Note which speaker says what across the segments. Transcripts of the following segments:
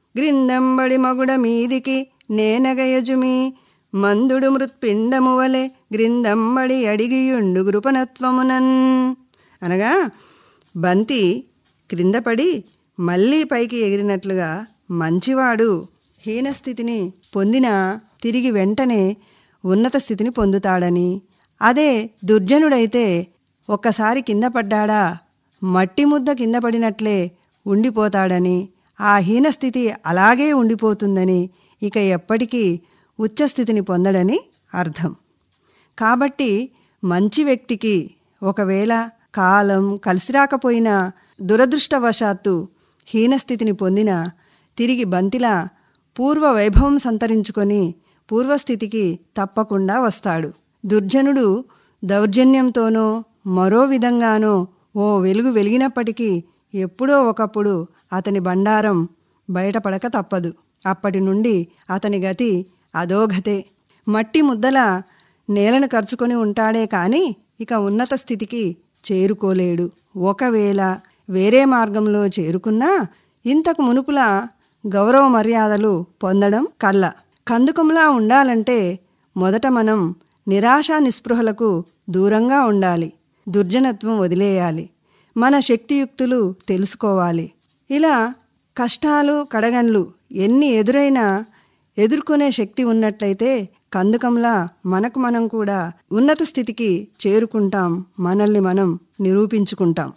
Speaker 1: గ్రిందంబడి మగుడ మీదికి నేనగయజుమి మందుడు మృత్పిండము వలె గ్రిందంబడి అడిగియుండు గృపనత్వమునన్ అనగా బంతి క్రిందపడి మళ్ళీ పైకి ఎగిరినట్లుగా మంచివాడు హీనస్థితిని పొందిన తిరిగి వెంటనే ఉన్నత స్థితిని పొందుతాడని అదే దుర్జనుడైతే ఒక్కసారి కింద పడ్డాడా మట్టి ముద్ద కింద పడినట్లే ఉండిపోతాడని ఆ హీనస్థితి అలాగే ఉండిపోతుందని ఇక ఎప్పటికీ ఉచ్చస్థితిని పొందడని అర్థం కాబట్టి మంచి వ్యక్తికి ఒకవేళ కాలం కలిసి రాకపోయినా దురదృష్టవశాత్తు హీనస్థితిని పొందిన తిరిగి బంతిలా పూర్వ వైభవం సంతరించుకొని పూర్వస్థితికి తప్పకుండా వస్తాడు దుర్జనుడు దౌర్జన్యంతోనో మరో విధంగానో ఓ వెలుగు వెలిగినప్పటికీ ఎప్పుడో ఒకప్పుడు అతని బండారం బయటపడక తప్పదు అప్పటి నుండి అతని గతి అధోగతే మట్టి ముద్దల నేలను ఖర్చుకొని ఉంటాడే కాని ఇక ఉన్నత స్థితికి చేరుకోలేడు ఒకవేళ వేరే మార్గంలో చేరుకున్నా ఇంతకు మునుపులా గౌరవ మర్యాదలు పొందడం కల్ల కందుకంలా ఉండాలంటే మొదట మనం నిరాశ నిస్పృహలకు దూరంగా ఉండాలి దుర్జనత్వం వదిలేయాలి మన శక్తియుక్తులు తెలుసుకోవాలి ఇలా కష్టాలు కడగండ్లు ఎన్ని ఎదురైనా ఎదుర్కొనే శక్తి ఉన్నట్లయితే కందుకంలా మనకు మనం కూడా ఉన్నత స్థితికి చేరుకుంటాం మనల్ని మనం నిరూపించుకుంటాం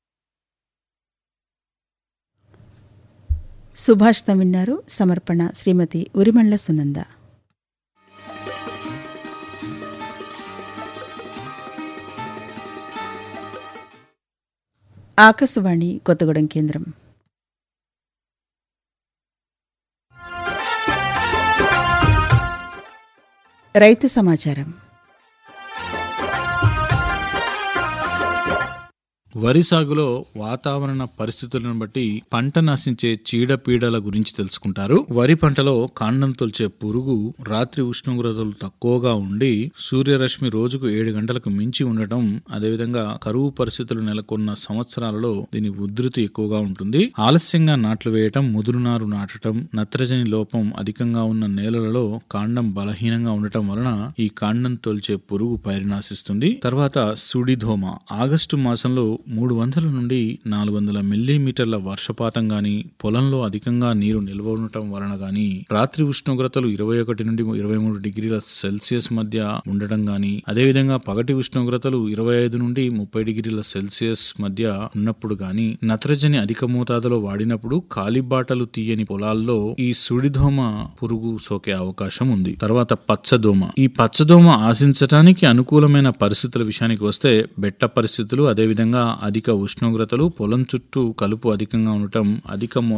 Speaker 2: సుభాషితం విన్నారు సమర్పణ శ్రీమతి ఉరిమండ్ల సునంద ఆకాశవాణి కొత్తగూడెం కేంద్రం రైతు సమాచారం
Speaker 3: వరి సాగులో వాతావరణ పరిస్థితులను బట్టి పంట నశించే చీడపీడల గురించి తెలుసుకుంటారు వరి పంటలో కాండం తొలిచే పురుగు రాత్రి ఉష్ణోగ్రతలు తక్కువగా ఉండి సూర్యరశ్మి రోజుకు ఏడు గంటలకు మించి ఉండటం అదేవిధంగా కరువు పరిస్థితులు నెలకొన్న సంవత్సరాలలో దీని ఉధృతి ఎక్కువగా ఉంటుంది ఆలస్యంగా నాట్లు వేయటం ముదురునారు నాటటం నత్రజని లోపం అధికంగా ఉన్న నేలలలో కాండం బలహీనంగా ఉండటం వలన ఈ కాండం తొలిచే పురుగు పరినాశిస్తుంది తర్వాత సుడిధోమ ఆగస్టు మాసంలో మూడు వందల నుండి నాలుగు వందల మిల్లీమీటర్ల వర్షపాతం గాని పొలంలో అధికంగా నీరు నిల్వ ఉండటం వలన గాని రాత్రి ఉష్ణోగ్రతలు ఇరవై ఒకటి నుండి ఇరవై మూడు డిగ్రీల సెల్సియస్ మధ్య ఉండటం గాని అదేవిధంగా పగటి ఉష్ణోగ్రతలు ఇరవై ఐదు నుండి ముప్పై డిగ్రీల సెల్సియస్ మధ్య ఉన్నప్పుడు గాని నత్రజని అధిక మోతాదులో వాడినప్పుడు కాలిబాటలు తీయని పొలాల్లో ఈ సుడిదోమ పురుగు సోకే అవకాశం ఉంది తర్వాత పచ్చదోమ ఈ పచ్చదోమ ఆశించటానికి అనుకూలమైన పరిస్థితుల విషయానికి వస్తే బెట్ట పరిస్థితులు అదేవిధంగా అధిక ఉష్ణోగ్రతలు పొలం చుట్టూ కలుపు అధికంగా ఉండటం అధిక మో